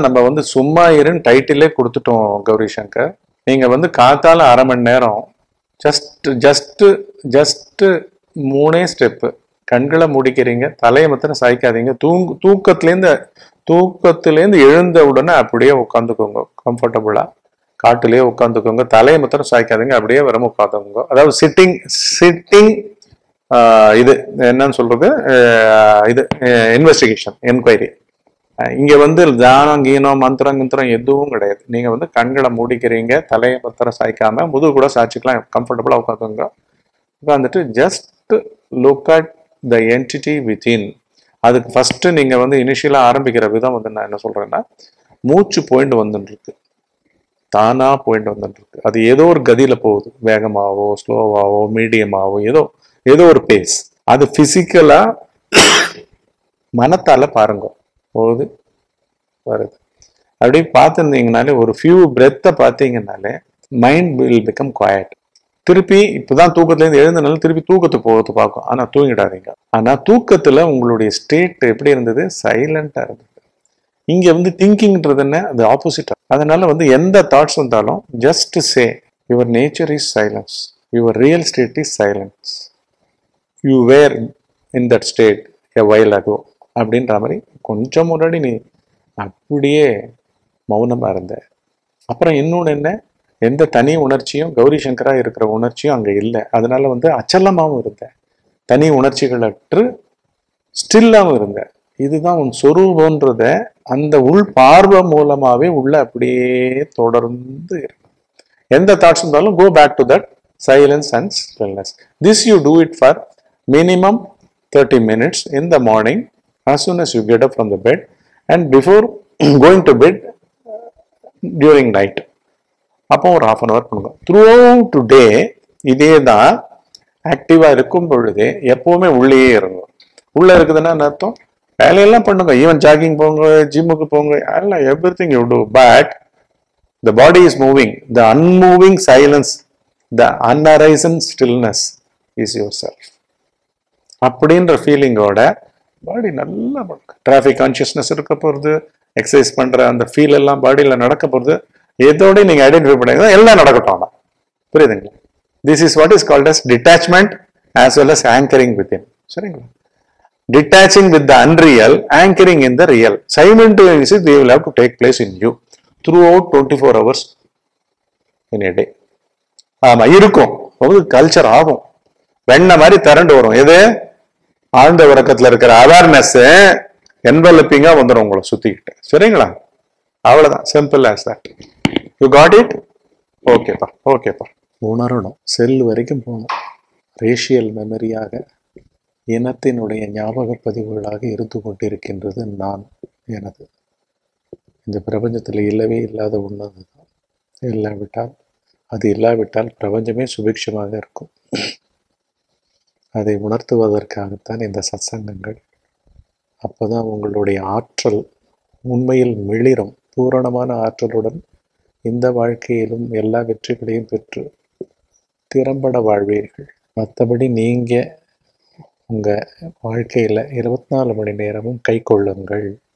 நம்ம வந்து சும்மா இருன்னு டைட்டிலே கொடுத்துட்டோம் கௌரி சங்கர் நீங்க வந்து காத்தால அரை மணி நேரம் ஜஸ்ட் ஜஸ்ட் ஜஸ்ட் மூணே ஸ்டெப்பு கண்களை முடிக்கிறீங்க தலையை மாத்திரம் சாய்க்காதீங்க தூங்கு தூக்கத்துலேருந்து தூக்கத்துலேருந்து எழுந்த உடனே அப்படியே உட்காந்துக்கோங்க கம்ஃபர்டபுளா காட்டுலயே உட்காந்துக்கோங்க தலையை மாத்திரம் சாய்க்காதீங்க அப்படியே வரம் உட்காந்துக்கோங்க அதாவது சிட்டிங் சிட்டிங் இது என்னன்னு சொல்றது அஹ் இது இன்வெஸ்டிகேஷன் என்கொயரி இங்க வந்து தானம் கீனம் மந்திரம் கிந்திரம் எதுவும் கிடையாது நீங்க வந்து கண்களை மூடிக்கிறீங்க தலையை மாத்திரம் சாய்க்காம முதுகு கூட சாய்ச்சிக்கலாம் கம்ஃபர்டபுளா உட்காந்துங்க உட்காந்துட்டு just look at the entity within அதுக்கு ஃபர்ஸ்ட் நீங்க வந்து இனிஷியலா ஆரம்பிக்கிற விதம் வந்து நான் என்ன சொல்றேன்னா மூச்சு பாயிண்ட் வந்துட்டு இருக்கு தானா பாயிண்ட் வந்துட்டு இருக்கு அது ஏதோ ஒரு கதியில போகுது வேகமாவோ ஸ்லோவாவோ மீடியமாவோ ஏதோ ஏதோ ஒரு பேஸ் அது பிசிக்கலா மனத்தால பாருங்க போகுது வருது அப்படி பார்த்துருந்தீங்கனாலே ஒரு ஃபியூ பிரெத்தை பார்த்தீங்கனாலே மைண்ட் வில் பிகம் குவாய்ட் திருப்பி இப்பதான் தூக்கத்துல இருந்து எழுந்தனால திருப்பி தூக்கத்துக்கு போகிறது பார்க்கும் ஆனா தூங்கிடாதீங்க ஆனா தூக்கத்துல உங்களுடைய ஸ்டேட் எப்படி இருந்தது சைலண்டா இருந்தது இங்க வந்து திங்கிங்ன்றது என்ன அது ஆப்போசிட் அதனால வந்து எந்த தாட்ஸ் வந்தாலும் just say your nature is silence your real state is silence you were in that state a while ago அப்படின்ற மாதிரி கொஞ்சம் முன்னாடி நீ அப்படியே மௌனமா இருந்த அப்புறம் இன்னொன்று என்ன எந்த தனி உணர்ச்சியும் கௌரி சங்கரா இருக்கிற உணர்ச்சியும் அங்க இல்லை அதனால வந்து அச்சலமாவும் இருந்த தனி உணர்ச்சிகள் அற்று ஸ்டில்லாவும் இருந்த இதுதான் உன் சொரூபன்றத அந்த உள் பார்வை மூலமாவே உள்ள அப்படியே தொடர்ந்து இருக்கு எந்த தாட்ஸ் இருந்தாலும் go back to that silence and stillness this you do it for minimum thirty minutes in the morning as soon as you get up from the bed and before going to bed during night அப்போ ஒரு half an hour பண்ணுங்க throughout day இதே தான் ஆக்டிவாக இருக்கும் பொழுதே எப்பவுமே உள்ளேயே இருங்க உள்ள இருக்குதுன்னா என்ன அர்த்தம் வேலையெல்லாம் பண்ணுங்க ஈவன் ஜாகிங் போங்க ஜிம்முக்கு போங்க எல்லாம் everything you do but the body is moving the unmoving silence the unarisen stillness is yourself அப்படின்ற ஃபீலிங்கோட பாடி நல்லா டிராஃபிக் கான்சியஸ்னஸ் இருக்க போகிறது எக்ஸசைஸ் பண்ற அந்த ஃபீல் எல்லாம் பாடியில நடக்க போகிறது எதோட நீங்க ஐடென்டிஃபை பண்ணீங்க எல்லாம் நடக்கட்டும் ஆனா புரியுதுங்களா this is what is called as detachment as well as anchoring within சரிங்களா detaching with the unreal anchoring in the real simultaneously they will have to take place in you throughout twenty four hours in a day ஆமா இருக்கும் culture ஆகும் வெண்ண மாதிரி திரண்டு வரும் எது ஆழ்ந்த உறக்கத்துல இருக்கிற அவேர்னஸ் என்வெலப்பிங்கா வந்துடும் உங்களை சுத்திக்கிட்டு சரிங்களா அவ்வளவுதான் simple as that you got it ஓகேப்பா ஓகேப்பா உணரணும் செல் வரைக்கும் போகணும் ரேஷியல் மெமரியாக இனத்தினுடைய ஞாபக பதிவுகளாக இருந்து கொண்டிருக்கின்றது நான் எனது இந்த பிரபஞ்சத்தில் இல்லவே இல்லாத ஒன்று தான் இல்லாவிட்டால் அது இல்லாவிட்டால் பிரபஞ்சமே சுபிக்ஷமாக இருக்கும் அதை உணர்த்துவதற்காகத்தான் இந்த சத்சங்கங்கள் அப்போதான் உங்களுடைய ஆற்றல் உண்மையில் மிளிரும் பூரணமான ஆற்றலுடன் இந்த வாழ்க்கையிலும் எல்லா வெற்றிகளையும் பெற்று திறம்பட வாழ்வீர்கள் மற்றபடி நீங்கள் உங்கள் வாழ்க்கையில் இருபத்தி நாலு மணி நேரமும் கை கொள்ளுங்கள்